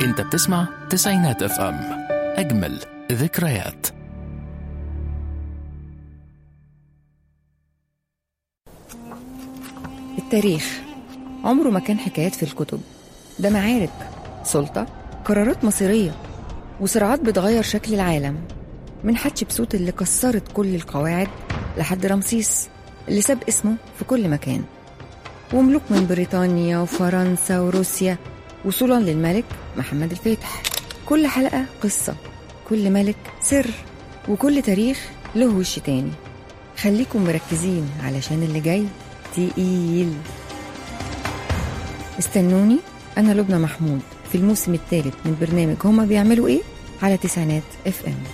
انت بتسمع تسعينات اف ام اجمل ذكريات التاريخ عمره ما كان حكايات في الكتب ده معارك سلطة قرارات مصيرية وصراعات بتغير شكل العالم من حتشبسوت اللي كسرت كل القواعد لحد رمسيس اللي ساب اسمه في كل مكان وملوك من بريطانيا وفرنسا وروسيا وصولا للملك محمد الفاتح كل حلقة قصة كل ملك سر وكل تاريخ له وش تاني خليكم مركزين علشان اللي جاي تقيل استنوني أنا لبنى محمود في الموسم الثالث من برنامج هما بيعملوا إيه على تسعينات اف ام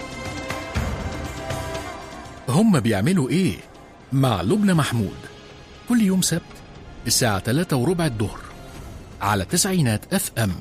هم بيعملوا ايه مع لبنى محمود كل يوم سبت الساعة 3 وربع الظهر على تسعينات اف ام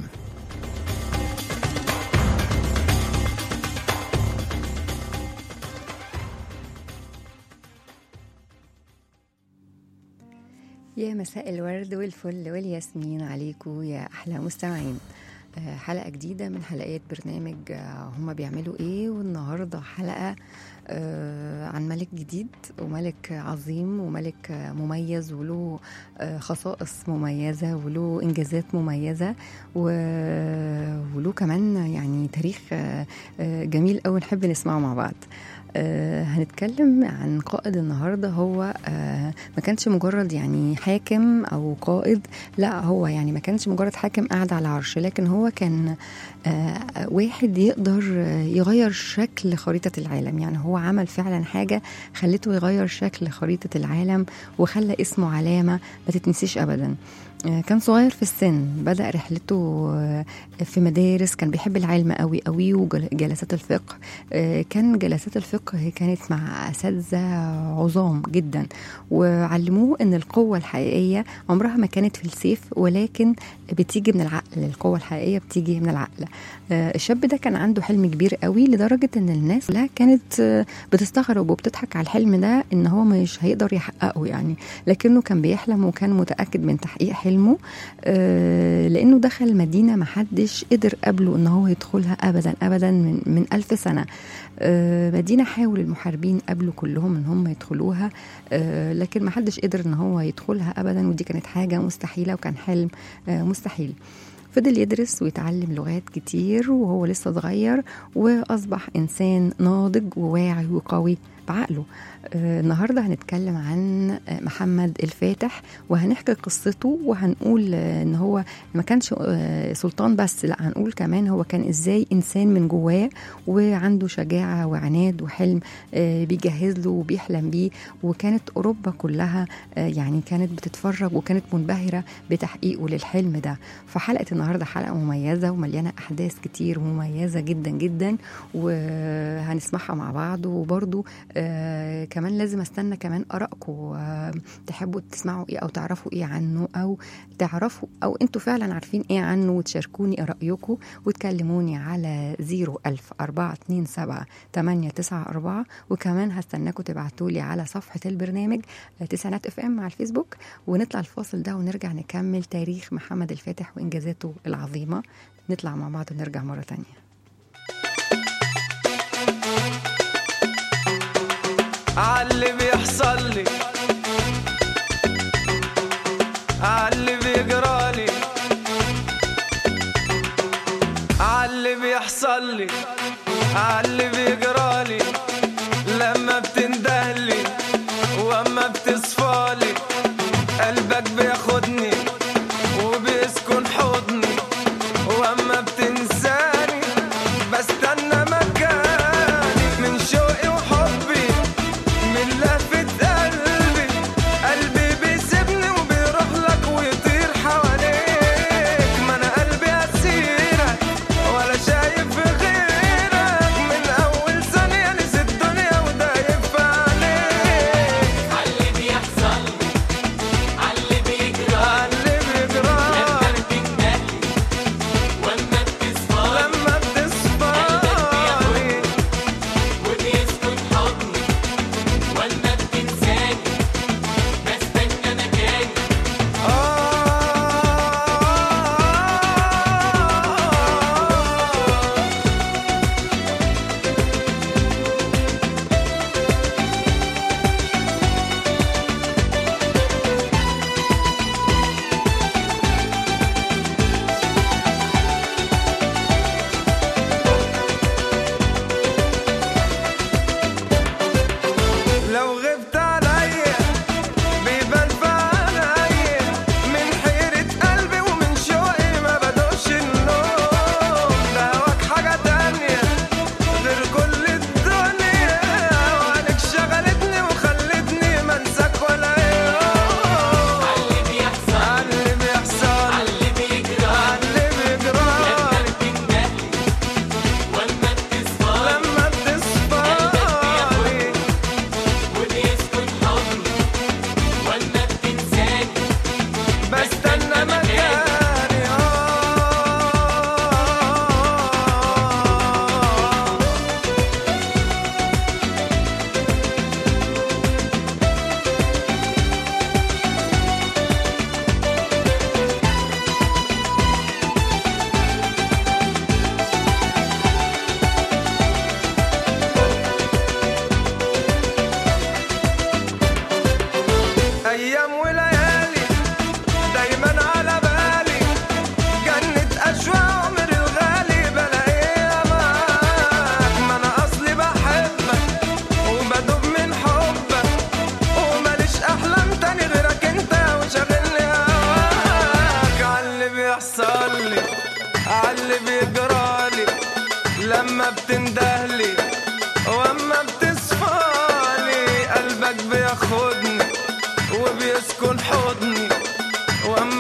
يا مساء الورد والفل والياسمين عليكم يا أحلى مستمعين آه، حلقة جديدة من حلقات برنامج آه، هما بيعملوا ايه والنهاردة حلقة آه، عن ملك جديد وملك عظيم وملك آه، مميز وله آه، خصائص مميزة وله إنجازات مميزة و- وله كمان يعني تاريخ آه، آه، جميل أوي نحب نسمعه مع بعض آه، هنتكلم عن قائد النهارده هو آه، ما كانش مجرد يعني حاكم او قائد لا هو يعني ما كانش مجرد حاكم قاعد على عرش لكن هو كان آه، واحد يقدر آه، يغير شكل خريطة العالم يعني هو عمل فعلا حاجة خلته يغير شكل خريطة العالم وخلى اسمه علامة ما تتنسيش أبدا آه، كان صغير في السن بدأ رحلته آه، في مدارس كان بيحب العلم قوي قوي وجلسات الفقه آه، كان جلسات الفقه كانت مع أساتذة عظام جدا وعلموه أن القوة الحقيقية عمرها ما كانت في السيف ولكن بتيجي من العقل القوة الحقيقية بتيجي من العقل آه، الشاب ده كان عنده حلم كبير قوي لدرجة أن الناس كلها كانت آه، بتستغرب وبتضحك على الحلم ده أن هو مش هيقدر يحققه يعني لكنه كان بيحلم وكان متأكد من تحقيق حلمه آه، لأنه دخل مدينة محدش قدر قبله أن هو يدخلها أبدا أبدا من, من ألف سنة آه، مدينة حاول المحاربين قبله كلهم ان هم يدخلوها آه، لكن ما حدش قدر ان هو يدخلها ابدا ودي كانت حاجة مستحيلة وكان حلم آه، مستحيل فضل يدرس ويتعلم لغات كتير وهو لسه صغير واصبح انسان ناضج وواعي وقوي بعقله آه، النهارده هنتكلم عن آه، محمد الفاتح وهنحكي قصته وهنقول آه، ان هو ما كانش آه، سلطان بس لا هنقول كمان هو كان ازاي انسان من جواه وعنده شجاعه وعناد وحلم آه، بيجهز له وبيحلم بيه وكانت اوروبا كلها آه، يعني كانت بتتفرج وكانت منبهره بتحقيقه للحلم ده فحلقه النهارده حلقه مميزه ومليانه احداث كتير ومميزه جدا جدا وهنسمعها مع بعض وبرضو آه كمان لازم استنى كمان ارائكم آه تحبوا تسمعوا ايه او تعرفوا ايه عنه او تعرفوا او انتوا فعلا عارفين ايه عنه وتشاركوني رايكم وتكلموني على 01000 427 894 وكمان هستناكم تبعتوا لي على صفحه البرنامج آه، تسعينات اف ام على الفيسبوك ونطلع الفاصل ده ونرجع نكمل تاريخ محمد الفاتح وانجازاته العظيمه نطلع مع بعض ونرجع مره تانية عاللي بيحصل لي عاللي بيجرالي عاللي بيحصل لي عاللي بيجرالي لما بتندهلي واما بتصفالي قلبك بياخدني وبيسكن حضني واما بتنساني بستنى مكاني من شوقي وحبي من لفة قلبي قلبي بيسيبني وبيروح لك ويطير حواليك ما انا قلبي اسيرك ولا شايف غيرك من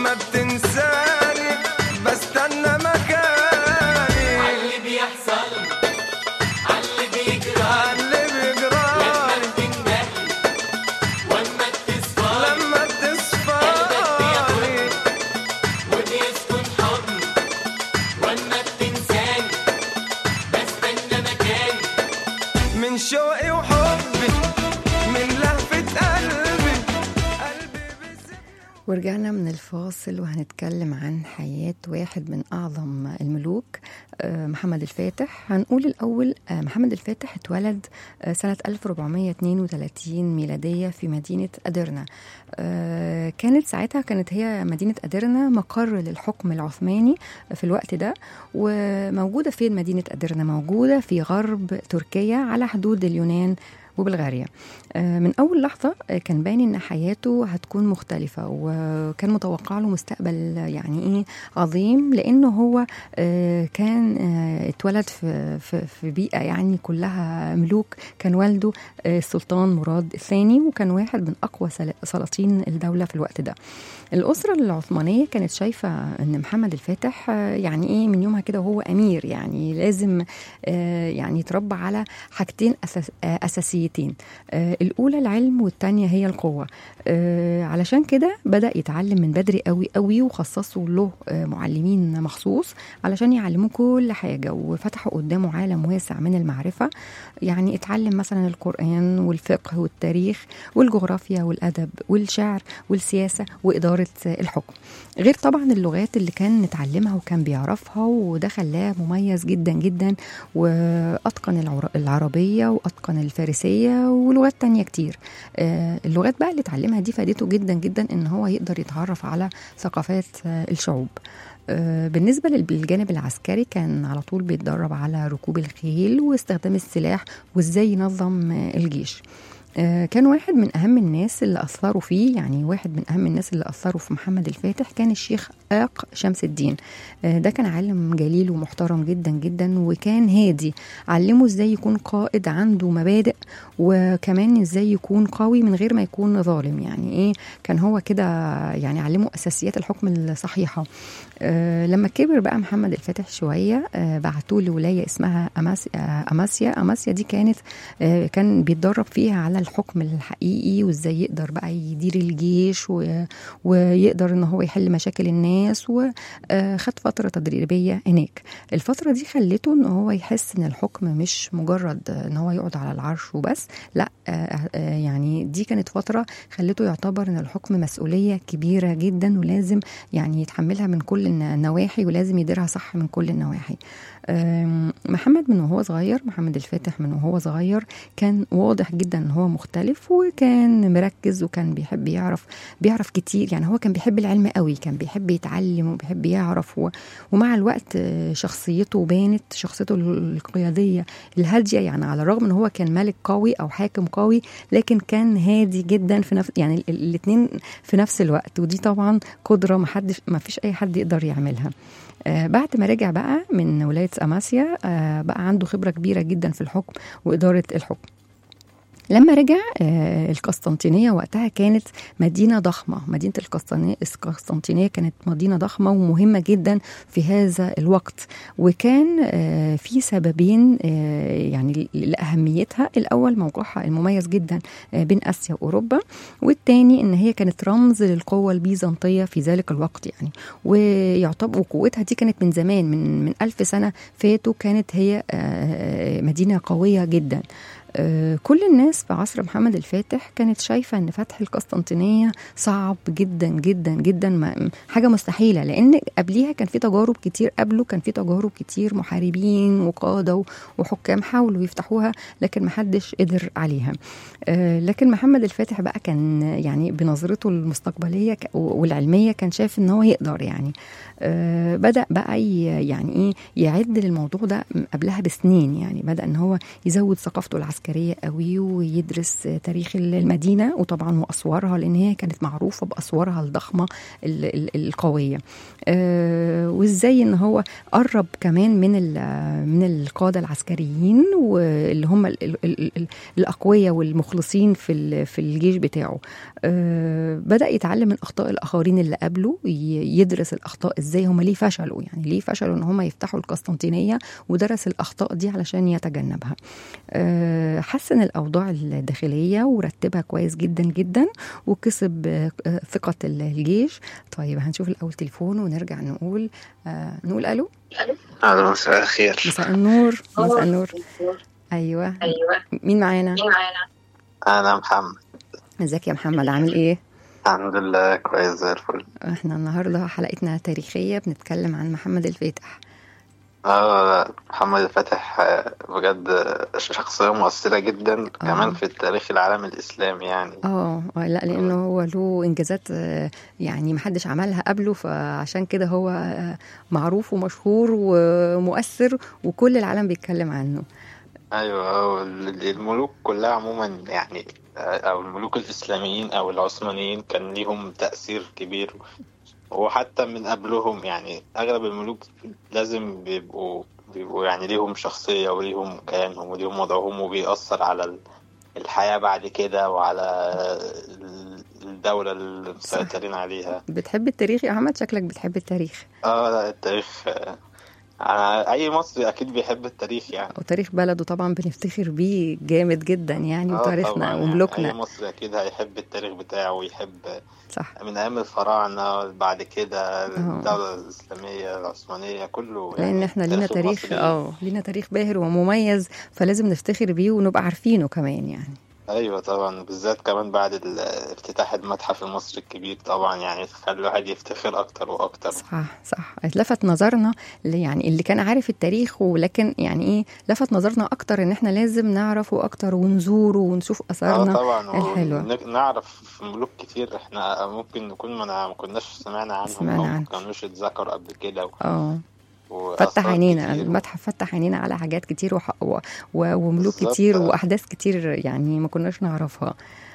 واما بتنساني بستنى مكاني اللي بيحصل اللي بيجرى اللي بيجرالي بتنجلي واما بتصفى لما بتصفالي وبيسكن حضني واما بتنساني بستنى مكاني من شوقي وحبي من لهفة قلبي قلبي بس ورجعنا من الفاصل وهنتكلم عن حياة واحد من أعظم الملوك آه، محمد الفاتح هنقول الأول آه، محمد الفاتح اتولد آه، سنة 1432 ميلادية في مدينة أدرنا آه، كانت ساعتها كانت هي مدينة أدرنا مقر للحكم العثماني في الوقت ده وموجودة فين مدينة أدرنا موجودة في غرب تركيا على حدود اليونان وبلغاريا آه، من اول لحظه آه، كان باين ان حياته هتكون مختلفه وكان متوقع له مستقبل يعني ايه عظيم لانه هو آه، كان آه، اتولد في في في بيئه يعني كلها ملوك كان والده آه، السلطان مراد الثاني وكان واحد من اقوى سلا- سلاطين الدوله في الوقت ده الأسرة العثمانية كانت شايفة أن محمد الفاتح آه، يعني إيه من يومها كده وهو أمير يعني لازم آه، يعني يتربى على حاجتين أساس آه، أساسيتين آه، الأولى العلم والتانية هي القوة آه، علشان كده بدأ يتعلم من بدري قوي قوي وخصصوا له آه، معلمين مخصوص علشان يعلموه كل حاجة وفتحوا قدامه عالم واسع من المعرفة يعني اتعلم مثلا القرآن والفقه والتاريخ والجغرافيا والأدب والشعر والسياسة وإدارة الحكم غير طبعا اللغات اللي كان متعلمها وكان بيعرفها وده خلاه مميز جدا جدا وأتقن العر- العربية وأتقن الفارسية ولغات تانية كتير آه، اللغات بقى اللي اتعلمها دي فادته جدا جدا ان هو يقدر يتعرف على ثقافات آه، الشعوب آه، بالنسبة لل- للجانب العسكري كان على طول بيتدرب على ركوب الخيل واستخدام السلاح وازاي ينظم آه، الجيش آه، كان واحد من أهم الناس اللي أثروا فيه يعني واحد من أهم الناس اللي أثروا في محمد الفاتح كان الشيخ آق شمس الدين آه، ده كان عالم جليل ومحترم جدا جدا وكان هادي علمه ازاي يكون قائد عنده مبادئ وكمان ازاي يكون قوي من غير ما يكون ظالم يعني ايه كان هو كده يعني علمه اساسيات الحكم الصحيحه آه لما كبر بقى محمد الفاتح شويه آه بعتوه لولايه اسمها أماس آه اماسيا اماسيا دي كانت آه كان بيتدرب فيها على الحكم الحقيقي وازاي يقدر بقى يدير الجيش و... ويقدر ان هو يحل مشاكل الناس وخد فتره تدريبيه هناك الفتره دي خلته ان هو يحس ان الحكم مش مجرد ان هو يقعد على العرش وبس لا آه، آه، يعني دي كانت فتره خلته يعتبر ان الحكم مسؤوليه كبيره جدا ولازم يعني يتحملها من كل الن- النواحي ولازم يديرها صح من كل النواحي آم، محمد من وهو صغير محمد الفاتح من وهو صغير كان واضح جدا ان هو مختلف وكان مركز وكان بيحب يعرف بيعرف كتير يعني هو كان بيحب العلم قوي كان بيحب يتعلم وبيحب يعرف و... ومع الوقت آه، شخصيته بانت شخصيته القياديه الهاديه يعني على الرغم ان هو كان ملك قوي او حاكم قوي لكن كان هادي جدا في نفس يعني الاثنين في نفس الوقت ودي طبعا قدره ما حدش ما فيش اي حد يقدر يعملها آه بعد ما رجع بقى من ولايه اماسيا آه بقى عنده خبره كبيره جدا في الحكم واداره الحكم لما رجع آه، القسطنطينية وقتها كانت مدينة ضخمة مدينة القسطنطينية القسطنطينية كانت مدينة ضخمة ومهمة جدا في هذا الوقت وكان آه، في سببين آه، يعني لأهميتها الأول موقعها المميز جدا آه، بين آسيا وأوروبا والتاني إن هي كانت رمز للقوة البيزنطية في ذلك الوقت يعني ويعتبر وقوتها دي كانت من زمان من من ألف سنة فاتوا كانت هي آه، مدينة قوية جدا آه، كل الناس في عصر محمد الفاتح كانت شايفة ان فتح القسطنطينية صعب جدا جدا جدا ما- حاجة مستحيلة لان قبليها كان في تجارب كتير قبله كان في تجارب كتير محاربين وقادة و- وحكام حاولوا يفتحوها لكن محدش قدر عليها آه، لكن محمد الفاتح بقى كان يعني بنظرته المستقبلية ك- والعلمية كان شايف ان هو يقدر يعني آه، بدأ بقى ي- يعني ايه يعد للموضوع ده قبلها بسنين يعني بدأ ان هو يزود ثقافته العسكريه العسكرية قوي ويدرس تاريخ المدينة وطبعا وأسوارها لأن هي كانت معروفة بأسوارها الضخمة ال- ال- القوية آه، وإزاي إن هو قرب كمان من ال- من القادة العسكريين واللي هم ال- ال- ال- ال- الأقوياء والمخلصين في ال- في الجيش بتاعه آه، بدأ يتعلم من أخطاء الآخرين اللي قبله ي- يدرس الأخطاء إزاي هم ليه فشلوا يعني ليه فشلوا إن هم يفتحوا القسطنطينية ودرس الأخطاء دي علشان يتجنبها آه، حسن الأوضاع الداخلية ورتبها كويس جدا جدا وكسب آه، آه، ثقة الجيش طيب هنشوف الأول تليفون ونرجع نقول آه، نقول ألو أهلا مساء الخير مساء النور مساء النور أيوة ايوه مين معانا مين معانا؟ أنا محمد ازيك يا محمد عامل ايه الحمد لله كويس زي الفل احنا النهارده حلقتنا تاريخية بنتكلم عن محمد الفاتح اه محمد الفاتح آه، بجد آه، شخصية مؤثرة جدا كمان في التاريخ العالمي الإسلامي يعني اه آه، لا لانه هو له انجازات آه، يعني محدش عملها قبله فعشان كده هو آه، معروف ومشهور ومؤثر وكل العالم بيتكلم عنه أيوة وال- الملوك كلها عموما يعني آه، أو الملوك الإسلاميين أو العثمانيين كان ليهم تأثير كبير وحتى من قبلهم يعني أغلب الملوك لازم بيبقوا بيبقوا يعني ليهم شخصية وليهم كيانهم وليهم وضعهم وبيأثر على ال- الحياة بعد كده وعلى ال- الدولة اللي مسيطرين عليها بتحب التاريخ يا محمد شكلك بتحب التاريخ اه لا التاريخ آه، أنا أي مصري أكيد بيحب التاريخ يعني وتاريخ بلده طبعا بنفتخر بيه جامد جدا يعني اه وتاريخنا طبعا يعني أي وملوكنا مصري أكيد هيحب التاريخ بتاعه ويحب صح من أيام الفراعنة بعد كده الدولة الإسلامية العثمانية كله لان يعني احنا لينا تاريخ المصري. اه لينا تاريخ باهر ومميز فلازم نفتخر بيه ونبقى عارفينه كمان يعني ايوه طبعا بالذات كمان بعد ال- افتتاح المتحف المصري الكبير طبعا يعني خلى الواحد يفتخر اكتر واكتر صح صح اتلفت نظرنا اللي يعني اللي كان عارف التاريخ ولكن يعني ايه لفت نظرنا اكتر ان احنا لازم نعرفه اكتر ونزوره ونشوف اه اثارنا طبعا الحلوة. ونعرف ملوك كتير احنا ممكن نكون ما نع- ما كناش سمعنا عنهم سمعنا او ما عنهم. كانوش اتذكروا قبل كده و- اه وآثار فتح عينينا كتير. المتحف فتح عينينا على حاجات كتير وح... و... و... وملوك بالظبط. كتير واحداث كتير يعني ما كناش نعرفها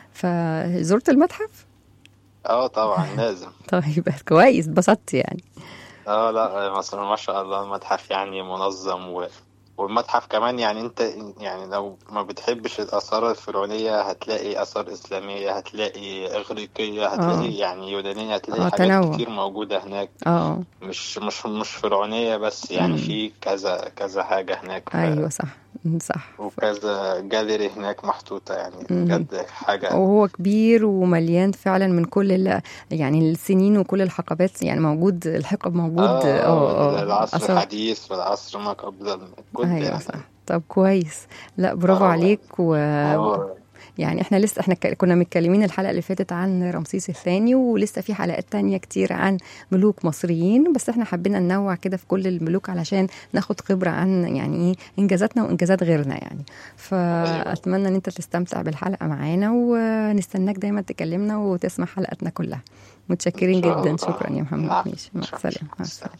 فزرت المتحف اه طبعا لازم طيب كويس اتبسطت يعني اه لا مصر ما شاء الله المتحف يعني منظم و... والمتحف كمان يعني انت يعني لو ما بتحبش الآثار الفرعونية هتلاقي آثار إسلامية هتلاقي إغريقية هتلاقي آه. يعني يونانية هتلاقي آه، حاجات تنوع. كتير موجودة هناك اه مش مش مش فرعونية بس يعني مم. في كذا كذا حاجة هناك ايوه صح صح وكذا جاليري هناك محطوطة يعني مم. بجد حاجة وهو كبير ومليان فعلا من كل ال... يعني السنين وكل الحقبات يعني موجود الحقب موجود اه العصر آثار. الحديث والعصر ما قبل كل ايوه يعني صح طب كويس لا برافو آه. عليك و... آه. يعني احنا لسه احنا ك- كنا متكلمين الحلقه اللي فاتت عن رمسيس الثاني ولسه في حلقات تانية كتير عن ملوك مصريين بس احنا حبينا ننوع كده في كل الملوك علشان ناخد خبره عن يعني ايه انجازاتنا وانجازات غيرنا يعني فاتمنى ان انت تستمتع بالحلقه معانا ونستناك دايما تكلمنا وتسمع حلقاتنا كلها متشكرين إن شاء جدا الله. شكرا يا محمد العفو. ماشي مع شكراً. السلامه مع السلامه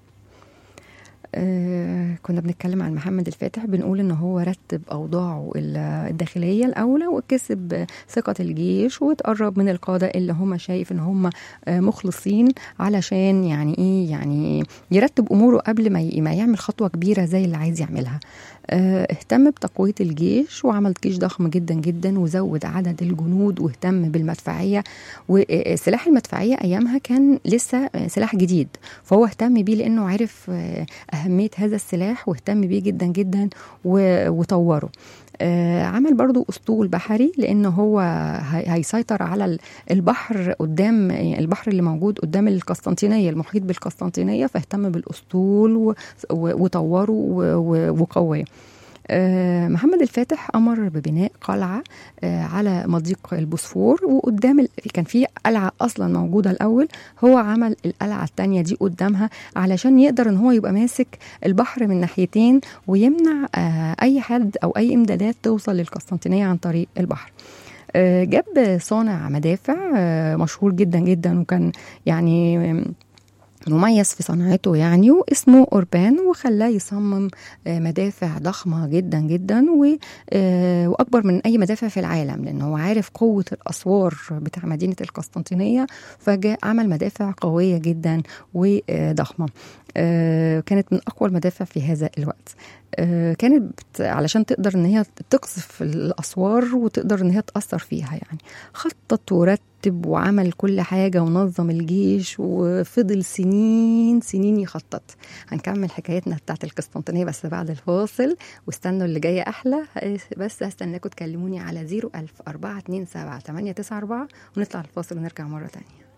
آه كنا بنتكلم عن محمد الفاتح بنقول ان هو رتب اوضاعه ال- الداخليه الاولى وكسب ثقه الجيش وتقرب من القاده اللي هم شايف ان هم آه مخلصين علشان يعني ايه يعني يرتب اموره قبل ما ي- ما يعمل خطوه كبيره زي اللي عايز يعملها آه اهتم بتقويه الجيش وعمل جيش ضخم جدا جدا وزود عدد الجنود واهتم بالمدفعيه وسلاح المدفعيه ايامها كان لسه سلاح جديد فهو اهتم بيه لانه عرف آه، اهميه هذا السلاح واهتم بيه جدا جدا و- وطوره آه، عمل برضو اسطول بحري لان هو هي- هيسيطر على ال- البحر قدام البحر اللي موجود قدام القسطنطينيه المحيط بالقسطنطينيه فاهتم بالاسطول و- و- وطوره و- و- وقواه آه، محمد الفاتح امر ببناء قلعه آه، على مضيق البوسفور وقدام ال... كان في قلعه اصلا موجوده الاول هو عمل القلعه الثانيه دي قدامها علشان يقدر ان هو يبقى ماسك البحر من ناحيتين ويمنع آه، اي حد او اي امدادات توصل للقسطنطينيه عن طريق البحر آه، جاب صانع مدافع آه، مشهور جدا جدا وكان يعني مميز في صناعته يعني واسمه أوربان وخلاه يصمم آه، مدافع ضخمة جدا جدا و- آه، وأكبر من أي مدافع في العالم لأنه هو عارف قوة الأسوار بتاع مدينة القسطنطينية فجاء عمل مدافع قوية جدا وضخمة آه، كانت من أقوى المدافع في هذا الوقت آه، كانت بت- علشان تقدر ان هي تقذف الاسوار وتقدر ان هي تاثر فيها يعني خطط ورتب وعمل كل حاجه ونظم الجيش وفضل سنين سنين يخطط هنكمل حكايتنا بتاعت القسطنطينيه بس بعد الفاصل واستنوا اللي جايه احلى بس هستناكم تكلموني على 01000 427 894 ونطلع الفاصل ونرجع مره تانية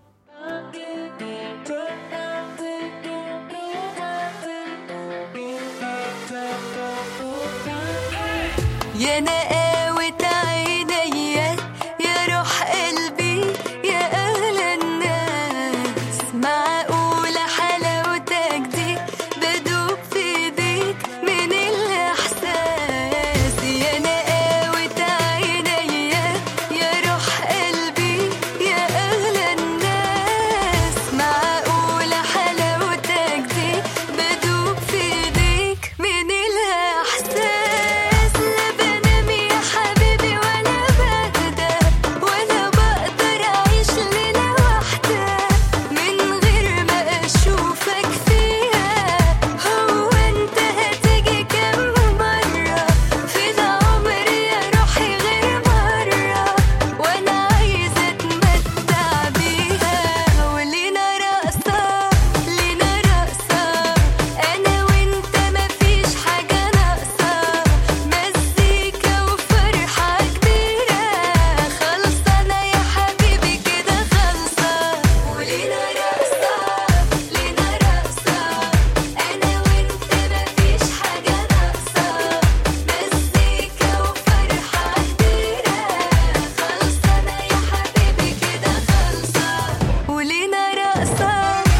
يا نقاوة عينيا يا روح قلبي يا أغلى الناس معقولة حلاوتك دي بدوب في ايديك من الإحساس يا نقاوة عينيا يا روح قلبي يا أغلى الناس معقولة حلاوتك دي بدوب في ايديك من الإحساس لا بنام يا حبيبي ولا بهدى ولا بقدر أعيش ليلة واحدة من غير ما أشوفك فيها هو أنت هتيجي كم مرة في العمر يا روحي غير مرة وأنا عايزة أتمتع بيها ولينا رقصة لينا رقصة أنا وأنت مفيش حاجة ناقصة مزيكا وفرحة كبيرة خلصانة يا حبيبي كده خلصة ولينا رقصة لينا رقصة أنا وأنت مفيش حاجة ناقصة مزيكا وفرحة كبيرة خلصانة يا حبيبي كده خلصة ولينا رقصة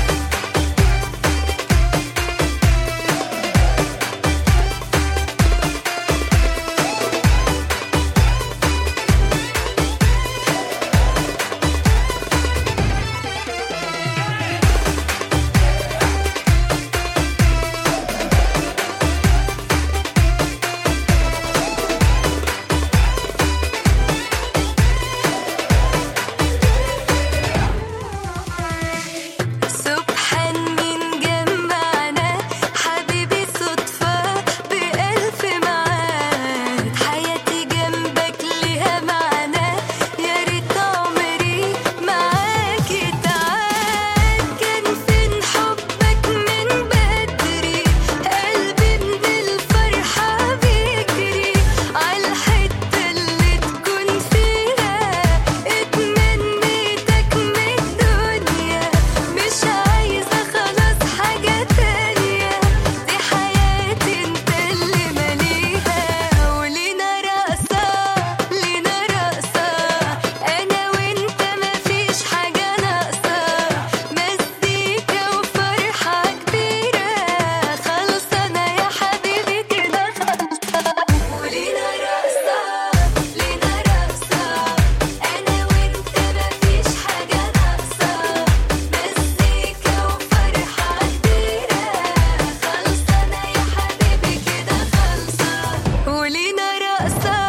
سبحان من جمعنا حبيبي صدفة بألف معاد حياتي جنبك ليها معنى يا ريت عمري معاك تعاد كان فين حبك من بدري قلبي من الفرحة بيجري عالحتة اللي تكون فيها اتمنيتك من الدنيا مش عايزة خلاص حاجة تانية دي حياتي انت اللي مليها ولينا رقصة لينا رقصة أنا وأنت مفيش حاجة ناقصة مزيكا وفرحة كبيرة خلصانة يا حبيبي كده خلصة ولينا رقصة لينا رقصة أنا وأنت مفيش حاجة ناقصة مزيكا وفرحة كبيرة خلصانة يا حبيبي كده خلصة ولينا رقصة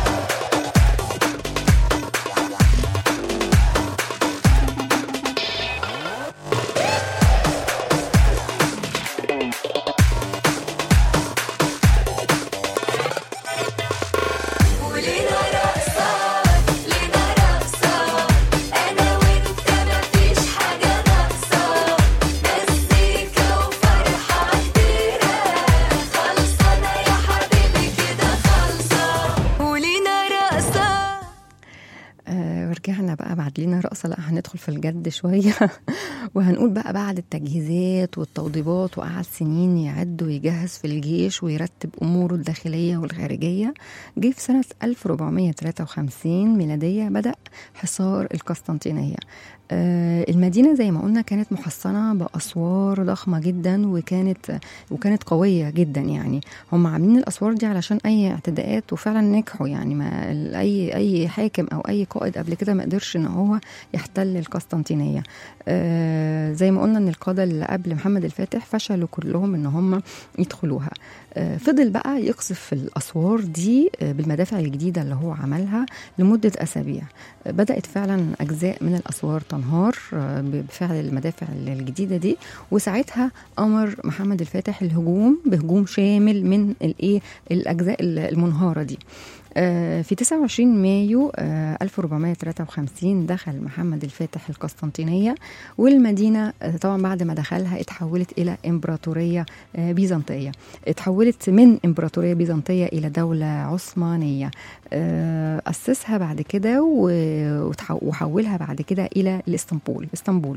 ولينا رقصة لينا رقصة أنا وأنت مفيش حاجة ناقصة مزيكا وفرحة كبيرة خلصانة يا حبيبي كده خلصة ولينا رقصة آه، ورجعنا بقى بعد لينا رقصة لا هندخل في الجد شوية وهنقول بقى بعد التجهيزات والتوضيبات وقعد سنين يعد ويجهز في الجيش ويرتب أموره الداخلية والخارجية جه في سنة 1453 ميلادية بدأ حصار القسطنطينية آه، المدينة زي ما قلنا كانت محصنة بأسوار ضخمة جدا وكانت وكانت قوية جدا يعني هم عاملين الأسوار دي علشان أي اعتداءات وفعلا نجحوا يعني ما ال- أي أي حاكم أو أي قائد قبل كده ما قدرش إن هو يحتل القسطنطينية آه، زي ما قلنا إن القادة اللي قبل محمد الفاتح فشلوا كلهم إن هم يدخلوها آه، فضل بقى يقصف في الأسوار دي آه، بالمدافع الجديدة اللي هو عملها لمدة أسابيع آه، بدأت فعلا أجزاء من الأسوار تنهار آه، بفعل المدافع الجديدة دي وساعتها أمر محمد الفاتح الهجوم بهجوم شامل من الإيه الأجزاء المنهارة دي آه، في 29 مايو آه، 1453 دخل محمد الفاتح القسطنطينية والمدينة آه، طبعا بعد ما دخلها اتحولت إلى إمبراطورية آه، بيزنطية اتحولت من إمبراطورية بيزنطية إلى دولة عثمانية آه، أسسها بعد كده و- وتح- وحولها بعد كده إلى الإسطنبول اسطنبول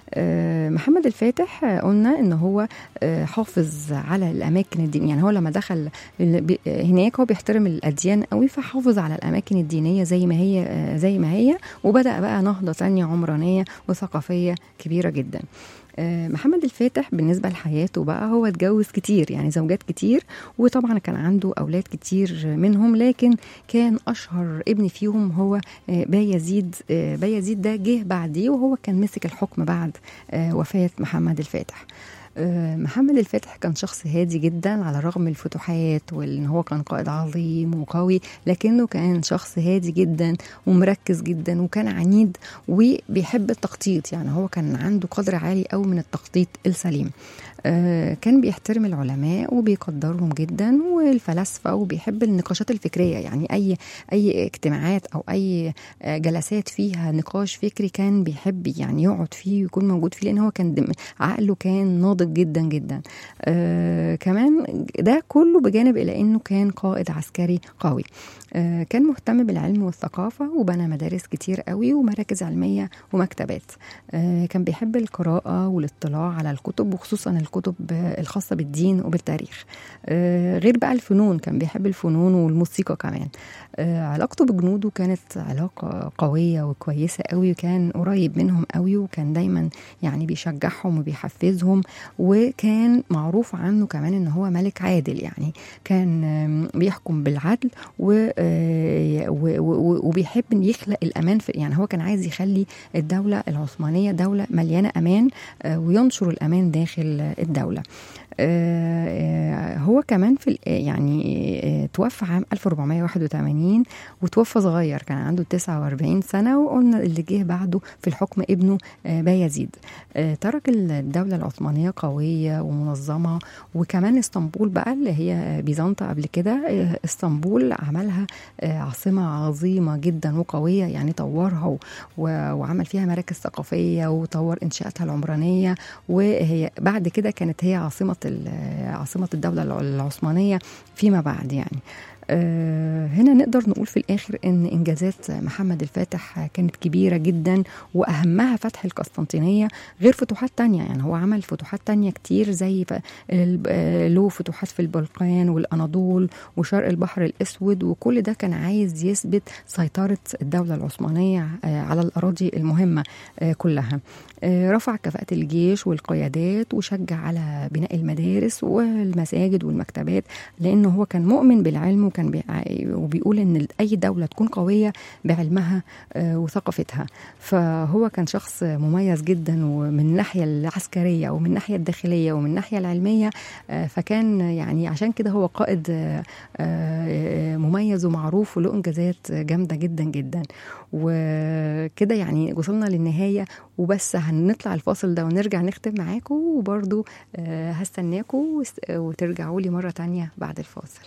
آه، محمد الفاتح آه، قلنا ان هو آه، حافظ على الاماكن الدينيه يعني هو لما دخل ال- بي- آه، هناك هو بيحترم الاديان قوي فحافظ على الاماكن الدينيه زي ما هي آه، زي ما هي وبدا بقى نهضه تانية عمرانيه وثقافيه كبيره جدا آه، محمد الفاتح بالنسبة لحياته بقى هو اتجوز كتير يعني زوجات كتير وطبعا كان عنده أولاد كتير منهم لكن كان أشهر ابن فيهم هو آه، بايزيد آه، بايزيد ده جه بعديه وهو كان مسك الحكم بعد آه، وفاة محمد الفاتح آه، محمد الفاتح كان شخص هادي جدا على الرغم من الفتوحات وان هو كان قائد عظيم وقوي لكنه كان شخص هادي جدا ومركز جدا وكان عنيد وبيحب التخطيط يعني هو كان عنده قدر عالي قوي من التخطيط السليم آه، كان بيحترم العلماء وبيقدرهم جدا والفلاسفه وبيحب النقاشات الفكريه يعني اي اي اجتماعات او اي آه، جلسات فيها نقاش فكري كان بيحب يعني يقعد فيه ويكون موجود فيه لان هو كان دم- عقله كان ناضج جدا جدا آه كمان ده كله بجانب الى انه كان قائد عسكري قوي آه كان مهتم بالعلم والثقافه وبنى مدارس كتير قوي ومراكز علميه ومكتبات آه كان بيحب القراءه والاطلاع على الكتب وخصوصا الكتب آه، الخاصه بالدين وبالتاريخ آه غير بقى الفنون كان بيحب الفنون والموسيقى كمان آه علاقته بجنوده كانت علاقه قويه وكويسه قوي وكان قريب منهم قوي وكان دايما يعني بيشجعهم وبيحفزهم وكان معروف عنه كمان ان هو ملك عادل يعني كان آم، بيحكم بالعدل و- آه، و- و- وبيحب إن يخلق الامان في يعني هو كان عايز يخلي الدوله العثمانيه دوله مليانه امان آه، وينشر الامان داخل الدوله آه، آه، هو كمان في ال- يعني آه، توفى عام 1481 وتوفى صغير كان عنده 49 سنة وقلنا اللي جه بعده في الحكم ابنه آه، بايزيد آه، ترك الدولة العثمانية قوية ومنظمة وكمان اسطنبول بقى اللي هي بيزنطة قبل كده آه، اسطنبول عملها آه، عاصمة عظيمة جدا وقوية يعني طورها و- و- وعمل فيها مراكز ثقافية وطور إنشاءاتها العمرانية وهي بعد كده كانت هي عاصمة ال- عاصمة الدولة العثمانية فيما بعد يعني آه، هنا نقدر نقول في الآخر إن إنجازات محمد الفاتح كانت كبيرة جدا وأهمها فتح القسطنطينية غير فتوحات تانية يعني هو عمل فتوحات تانية كتير زي ف- ال- آه، له فتوحات في البلقان والأناضول وشرق البحر الأسود وكل ده كان عايز يثبت سيطرة الدولة العثمانية آه، على الأراضي المهمة آه، كلها آه، رفع كفاءة الجيش والقيادات وشجع على بناء المدارس والمساجد والمكتبات لأنه هو كان مؤمن بالعلم وكان بي... وبيقول إن أي دولة تكون قوية بعلمها آه، وثقافتها فهو كان شخص مميز جدا ومن الناحية العسكرية ومن الناحية الداخلية ومن الناحية العلمية آه، فكان يعني عشان كده هو قائد آه، آه، مميز ومعروف وله إنجازات جامدة جدا جدا وكده يعني وصلنا للنهاية وبس هنطلع الفاصل ده ونرجع نختم معاكم وبرضو آه، هستناكم وس- وترجعوا لي مرة تانية بعد الفاصل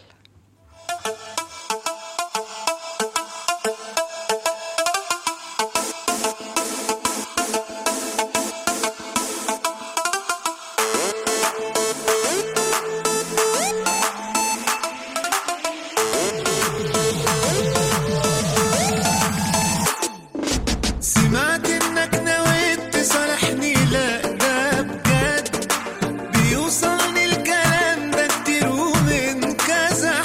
سمعت انك نويت تصالحني لا ده بجد بيوصلني الكلام ده كتير ومن كذا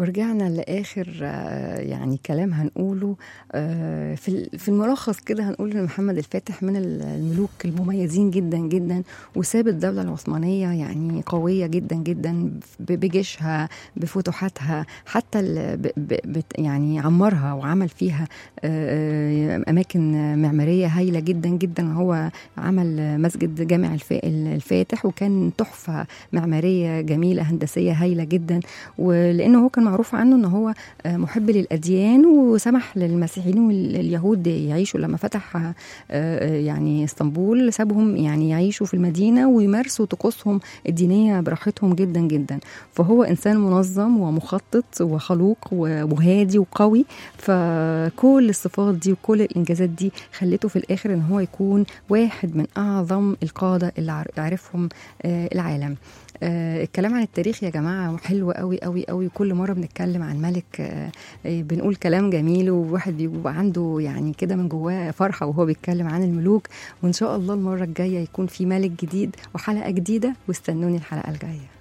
ورجعنا لاخر آه، يعني كلام هنقوله آه، في ال- في الملخص كده هنقول ان محمد الفاتح من ال- الملوك المميزين جدا جدا وساب الدوله العثمانيه يعني قويه جدا جدا ب- بجيشها بفتوحاتها حتى ال- ب- ب- بت- يعني عمرها وعمل فيها آه، آه، اماكن معماريه هايله جدا جدا هو عمل مسجد جامع الف- الفاتح وكان تحفه معماريه جميله هندسيه هايله جدا ولانه هو كان معروف عنه ان هو آه، محب للاديان وسمح للمسيحيين واليهود يعيشوا لما فتح آه، آه، يعني اسطنبول سابهم يعني يعيشوا في المدينه ويمارسوا طقوسهم الدينيه براحتهم جدا جدا فهو انسان منظم ومخطط وخلوق وهادي وقوي فكل الصفات دي وكل الانجازات دي خلته في الاخر ان هو يكون واحد من اعظم القاده اللي عر- عرفهم آه، العالم آه، الكلام عن التاريخ يا جماعه حلو قوي قوي قوي كل مره بنتكلم عن ملك آه، آه، بنقول كلام جميل وواحد بيبقى عنده يعني كده من جواه فرحه وهو بيتكلم عن الملوك وان شاء الله المره الجايه يكون في ملك جديد وحلقه جديده واستنوني الحلقه الجايه